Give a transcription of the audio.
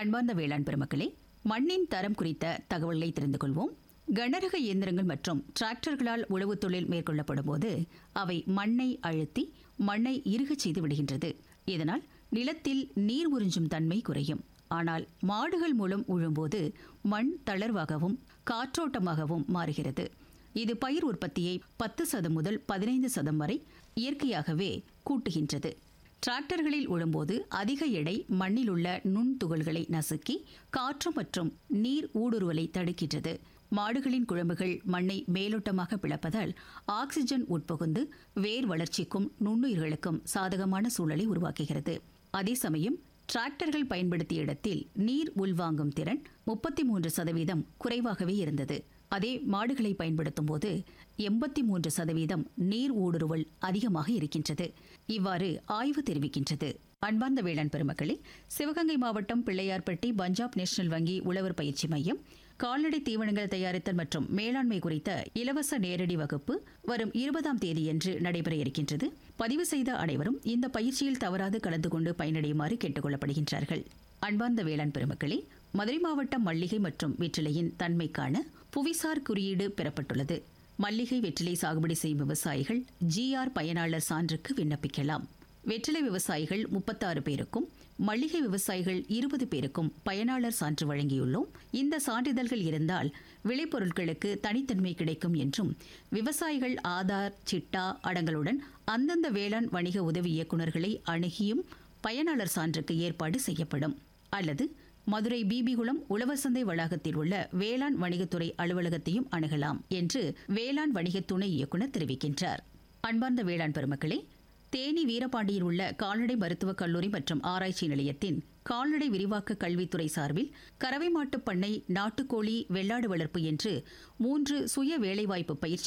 அன்பார்ந்த வேளாண் பெருமக்களே மண்ணின் தரம் குறித்த தகவல்களை தெரிந்து கொள்வோம் கனரக இயந்திரங்கள் மற்றும் டிராக்டர்களால் உழவுத் தொழில் மேற்கொள்ளப்படும் போது அவை மண்ணை அழுத்தி மண்ணை இறுகச் செய்து விடுகின்றது இதனால் நிலத்தில் நீர் உறிஞ்சும் தன்மை குறையும் ஆனால் மாடுகள் மூலம் உழும்போது மண் தளர்வாகவும் காற்றோட்டமாகவும் மாறுகிறது இது பயிர் உற்பத்தியை பத்து சதம் முதல் பதினைந்து சதம் வரை இயற்கையாகவே கூட்டுகின்றது டிராக்டர்களில் உழும்போது அதிக எடை மண்ணில் உள்ள நுண்துகள்களை நசுக்கி காற்று மற்றும் நீர் ஊடுருவலை தடுக்கின்றது மாடுகளின் குழம்புகள் மண்ணை மேலோட்டமாக பிளப்பதால் ஆக்சிஜன் உட்புகுந்து வேர் வளர்ச்சிக்கும் நுண்ணுயிர்களுக்கும் சாதகமான சூழலை உருவாக்குகிறது அதே சமயம் டிராக்டர்கள் பயன்படுத்திய இடத்தில் நீர் உள்வாங்கும் திறன் முப்பத்தி மூன்று சதவீதம் குறைவாகவே இருந்தது அதே மாடுகளை பயன்படுத்தும் போது எண்பத்தி மூன்று சதவீதம் நீர் ஊடுருவல் அதிகமாக இருக்கின்றது இவ்வாறு ஆய்வு தெரிவிக்கின்றது அன்பார்ந்த வேளாண் பெருமக்களே சிவகங்கை மாவட்டம் பிள்ளையார்பட்டி பஞ்சாப் நேஷனல் வங்கி உழவர் பயிற்சி மையம் கால்நடை தீவனங்கள் தயாரித்தல் மற்றும் மேலாண்மை குறித்த இலவச நேரடி வகுப்பு வரும் இருபதாம் தேதியன்று நடைபெற இருக்கின்றது பதிவு செய்த அனைவரும் இந்த பயிற்சியில் தவறாது கலந்து கொண்டு பயனடையுமாறு கேட்டுக் கொள்ளப்படுகின்றார்கள் அன்பார்ந்த வேளாண் பெருமக்களே மதுரை மாவட்டம் மல்லிகை மற்றும் வெற்றிலையின் தன்மைக்கான புவிசார் குறியீடு பெறப்பட்டுள்ளது மல்லிகை வெற்றிலை சாகுபடி செய்யும் விவசாயிகள் ஜிஆர் பயனாளர் சான்றுக்கு விண்ணப்பிக்கலாம் வெற்றிலை விவசாயிகள் முப்பத்தாறு பேருக்கும் மல்லிகை விவசாயிகள் இருபது பேருக்கும் பயனாளர் சான்று வழங்கியுள்ளோம் இந்த சான்றிதழ்கள் இருந்தால் விளைபொருட்களுக்கு தனித்தன்மை கிடைக்கும் என்றும் விவசாயிகள் ஆதார் சிட்டா அடங்களுடன் அந்தந்த வேளாண் வணிக உதவி இயக்குநர்களை அணுகியும் பயனாளர் சான்றுக்கு ஏற்பாடு செய்யப்படும் அல்லது மதுரை பிபிகுளம் உழவர் சந்தை வளாகத்தில் உள்ள வேளாண் வணிகத்துறை அலுவலகத்தையும் அணுகலாம் என்று வேளாண் வணிக துணை இயக்குநர் தெரிவிக்கின்றார் அன்பார்ந்த வேளாண் பெருமக்களே தேனி வீரபாண்டியில் உள்ள கால்நடை மருத்துவக் கல்லூரி மற்றும் ஆராய்ச்சி நிலையத்தின் கால்நடை விரிவாக்க கல்வித்துறை சார்பில் கறவை மாட்டுப் பண்ணை நாட்டுக்கோழி வெள்ளாடு வளர்ப்பு என்று மூன்று சுய வேலைவாய்ப்பு பயிற்சி